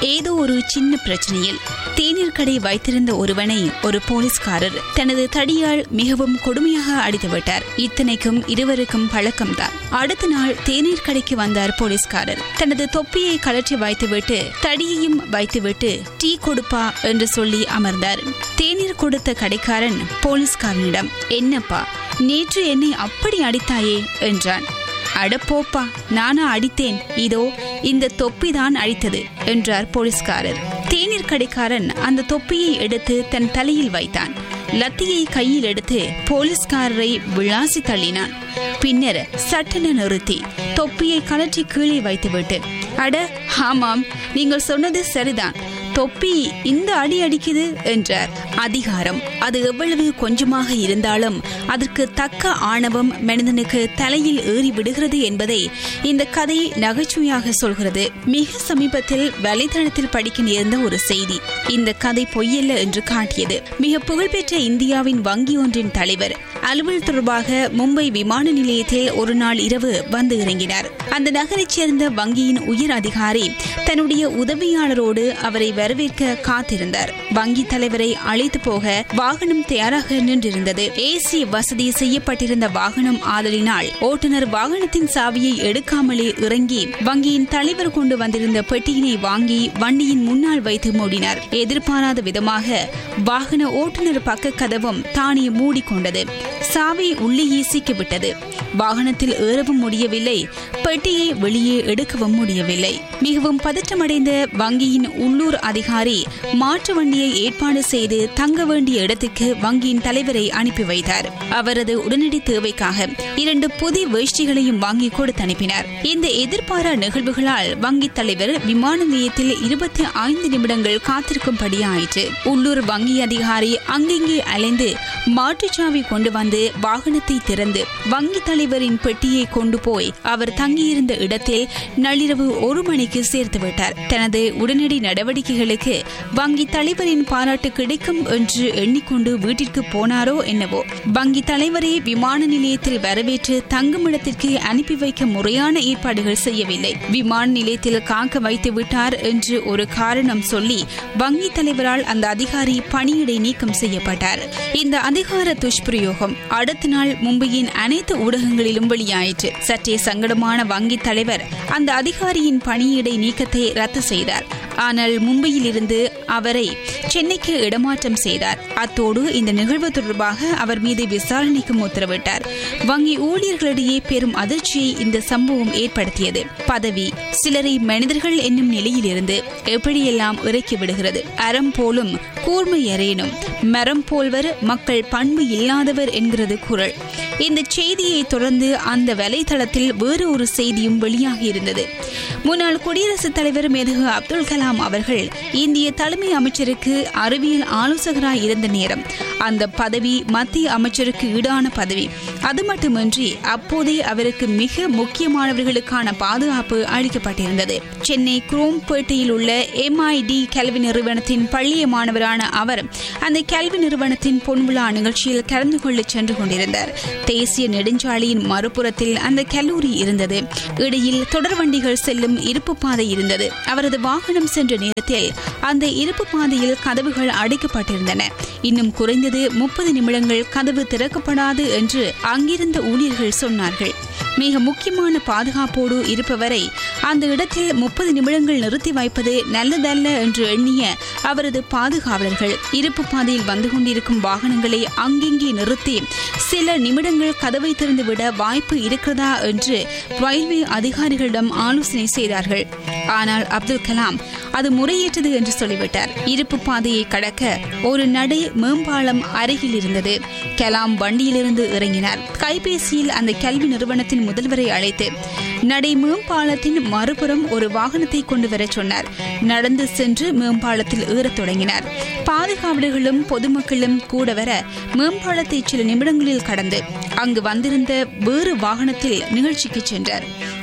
ஏதோ ஒரு சின்ன பிரச்சனையில் தேநீர் கடை வைத்திருந்த ஒருவனை ஒரு போலீஸ்காரர் தனது தடியால் மிகவும் கொடுமையாக அடித்துவிட்டார் இத்தனைக்கும் இருவருக்கும் பழக்கம்தான் அடுத்த நாள் தேநீர் கடைக்கு வந்தார் போலீஸ்காரர் தனது தொப்பியை கழற்றி வைத்துவிட்டு தடியையும் வைத்துவிட்டு டீ கொடுப்பா என்று சொல்லி அமர்ந்தார் தேநீர் கொடுத்த கடைக்காரன் போலீஸ்காரனிடம் என்னப்பா நேற்று என்னை அப்படி அடித்தாயே என்றான் அடப்போப்பா நானா அடித்தேன் இதோ இந்த தொப்பிதான் அடித்தது என்றார் போலீஸ்காரர் தேநீர் கடைக்காரன் அந்த தொப்பியை எடுத்து தன் தலையில் வைத்தான் லத்தியை கையில் எடுத்து போலீஸ்காரரை விளாசி தள்ளினான் பின்னர் சட்டென நிறுத்தி தொப்பியை கலற்றி கீழே வைத்துவிட்டு அட ஆமாம் நீங்கள் சொன்னது சரிதான் தொப்பி இந்த அடி அடிக்குது என்றார் அதிகாரம் அது எவ்வளவு கொஞ்சமாக இருந்தாலும் அதற்கு தக்க ஆணவம் மனிதனுக்கு தலையில் ஏறி விடுகிறது என்பதை இந்த கதை நகைச்சுவையாக சொல்கிறது மிக சமீபத்தில் வலைதளத்தில் படிக்க நேர்ந்த ஒரு செய்தி இந்த கதை பொய்யல்ல என்று காட்டியது மிக புகழ்பெற்ற இந்தியாவின் வங்கி ஒன்றின் தலைவர் அலுவல் தொடர்பாக மும்பை விமான நிலையத்தில் ஒரு நாள் இரவு வந்து இறங்கினார் அந்த நகரைச் சேர்ந்த வங்கியின் உயர் அதிகாரி தன்னுடைய உதவியாளரோடு அவரை வரவேற்க காத்திருந்தார் வங்கி தலைவரை அழைத்து போக வாகனம் தயாராக நின்றிருந்தது ஏசி வசதி செய்யப்பட்டிருந்த வாகனம் ஆதலினால் ஓட்டுநர் வாகனத்தின் சாவியை எடுக்காமலே இறங்கி வங்கியின் தலைவர் கொண்டு வந்திருந்த பெட்டியினை வாங்கி வண்டியின் முன்னால் வைத்து மூடினார் எதிர்பாராத விதமாக வாகன ஓட்டுநர் பக்க கதவும் தானே மூடிக்கொண்டது சாவி உள்ளேயே சிக்கிவிட்டது வாகனத்தில் ஏறவும் முடியவில்லை பெட்டியை வெளியே எடுக்கவும் முடியவில்லை மிகவும் பதற்றமடைந்த வங்கியின் உள்ளூர் அதிகாரி மாற்று வண்டியை ஏற்பாடு செய்து தங்க வேண்டிய இடத்துக்கு வங்கியின் தலைவரை அனுப்பி வைத்தார் அவரது உடனடி தேவைக்காக இரண்டு புதிய வேஷ்டிகளையும் வாங்கி கொடுத்து அனுப்பினார் இந்த எதிர்பாரா நிகழ்வுகளால் வங்கி தலைவர் விமான நிலையத்தில் இருபத்தி ஐந்து நிமிடங்கள் காத்திருக்கும்படி ஆயிற்று உள்ளூர் வங்கி அதிகாரி அங்கெங்கே அலைந்து மாற்றுச்சாவி கொண்டு வந்து வாகனத்தை திறந்து வங்கி தலைவரின் பெட்டியை கொண்டு போய் அவர் தங்கியிருந்த இடத்தில் நள்ளிரவு ஒரு மணிக்கு சேர்த்து விட்டார் தனது உடனடி நடவடிக்கைகளுக்கு வங்கி தலைவரின் பாராட்டு கிடைக்கும் என்று எண்ணிக்கொண்டு வீட்டிற்கு போனாரோ என்னவோ வங்கி தலைவரை விமான நிலையத்தில் வரவேற்று தங்குமிடத்திற்கு அனுப்பி வைக்க முறையான ஏற்பாடுகள் செய்யவில்லை விமான நிலையத்தில் காக்க வைத்து விட்டார் என்று ஒரு காரணம் சொல்லி வங்கி தலைவரால் அந்த அதிகாரி பணியிடை நீக்கம் செய்யப்பட்டார் இந்த அதிகார துஷ்பிரயோகம் அடுத்த நாள் மும்பையின் அனைத்து ஊடகங்களிலும் வெளியாயிற்று சற்றே சங்கடமான வங்கி தலைவர் அந்த அதிகாரியின் பணியிடை நீக்கத்தை ரத்து செய்தார் ஆனால் மும்பையில் இருந்து அவரை சென்னைக்கு இடமாற்றம் செய்தார் அத்தோடு இந்த நிகழ்வு தொடர்பாக அவர் மீது விசாரணைக்கும் உத்தரவிட்டார் வங்கி ஊழியர்களிடையே பெரும் அதிர்ச்சியை இந்த சம்பவம் ஏற்படுத்தியது பதவி சிலரை மனிதர்கள் என்னும் நிலையிலிருந்து எப்படியெல்லாம் இறக்கி விடுகிறது அறம் போலும் கூர்மை அறையனும் மரம் போல்வர் மக்கள் பண்பு இல்லாதவர் என்கிறது குரல் இந்த செய்தியை தொடர்ந்து அந்த வலைதளத்தில் வேறு ஒரு செய்தியும் வெளியாகி இருந்தது முன்னாள் குடியரசுத் தலைவர் மேதகு அப்துல் கலாம் அவர்கள் இந்திய தலைமை அமைச்சருக்கு அறிவியல் ஆலோசகராய் இருந்த நேரம் அந்த பதவி மத்திய அமைச்சருக்கு ஈடான பதவி அது மட்டுமின்றி அப்போதே அவருக்கு மிக முக்கியமானவர்களுக்கான பாதுகாப்பு அளிக்கப்பட்டிருந்தது சென்னை குரோம்பேட்டையில் உள்ள எம்ஐடி கல்வி நிறுவனத்தின் பள்ளிய மாணவரான அவர் அந்த கல்வி நிறுவனத்தின் பொன்விழா நிகழ்ச்சியில் கலந்து கொள்ள சென்று கொண்டிருந்தார் தேசிய நெடுஞ்சாலையின் மறுபுறத்தில் அந்த கல்லூரி இருந்தது இடையில் தொடர்வண்டிகள் செல்லும் இருப்பு பாதை இருந்தது அவரது வாகனம் சென்ற நேரத்தில் அந்த இருப்பு பாதையில் கதவுகள் அடைக்கப்பட்டிருந்தன இன்னும் குறைந்தது முப்பது நிமிடங்கள் கதவு திறக்கப்படாது என்று அங்கிருந்த ஊழியர்கள் சொன்னார்கள் மிக முக்கியமான பாதுகாப்போடு இருப்பவரை அந்த இடத்தில் முப்பது நிமிடங்கள் நிறுத்தி வைப்பது நல்லதல்ல என்று எண்ணிய அவரது பாதுகாவலர்கள் இருப்பு பாதையில் வந்து கொண்டிருக்கும் வாகனங்களை அங்கெங்கே நிறுத்தி சில நிமிடங்கள் கதவை திறந்துவிட வாய்ப்பு இருக்கிறதா என்று ரயில்வே அதிகாரிகளிடம் ஆலோசனை செய்தார்கள் ஆனால் அப்துல் கலாம் அது முறையேற்றது என்று சொல்லிவிட்டார் இருப்பு பாதையை கடக்க ஒரு நடை மேம்பாலம் அருகில் இருந்தது கலாம் வண்டியிலிருந்து இறங்கினார் கைபேசியில் அந்த கல்வி நிறுவனத்தின் முதல்வரை அழைத்து நடை மேம்பாலத்தின் மறுபுறம் ஒரு வாகனத்தை கொண்டு வரச் சொன்னார் நடந்து சென்று மேம்பாலத்தில் ஏறத் தொடங்கினார் பாதுகாவலர்களும் பொதுமக்களும் கூட வர மேம்பாலத்தை சில நிமிடங்களில் கடந்து அங்கு வந்திருந்த வேறு வாகனத்தில் நிகழ்ச்சிக்கு சென்றார்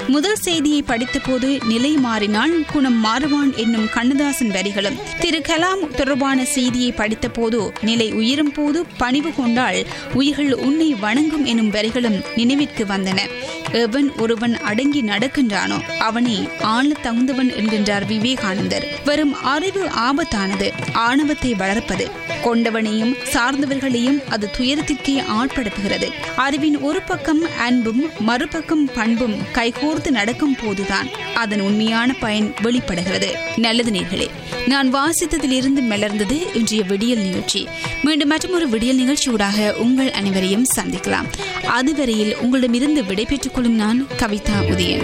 முதல் செய்தியை படித்தபோது நிலை மாறினால் குணம் மாறுவான் என்னும் கண்ணதாசன் வரிகளும் திரு கலாம் தொடர்பான செய்தியை படித்தபோது நிலை உயரும் போது பணிவு கொண்டால் உயிர்கள் உன்னை வணங்கும் எனும் வரிகளும் நினைவிற்கு வந்தன எவன் ஒருவன் அடங்கி நடக்கின்றானோ அவனே ஆள தகுந்தவன் என்கின்றார் விவேகானந்தர் வரும் அறிவு ஆபத்தானது ஆணவத்தை வளர்ப்பது கொண்டவனையும் சார்ந்தவர்களையும் அது துயரத்திற்கே ஆட்படுத்துகிறது அறிவின் ஒரு பக்கம் அன்பும் மறுபக்கம் பண்பும் கைகோர்த்து நடக்கும் போதுதான் அதன் உண்மையான பயன் வெளிப்படுகிறது நல்லது நேர்களே நான் வாசித்ததிலிருந்து மலர்ந்தது இன்றைய விடியல் நிகழ்ச்சி மீண்டும் மற்றொரு விடியல் நிகழ்ச்சியூடாக உங்கள் அனைவரையும் சந்திக்கலாம் அதுவரையில் உங்களிடமிருந்து விடைபெற்றுக் கொள்ளும் நான் கவிதா உதயன்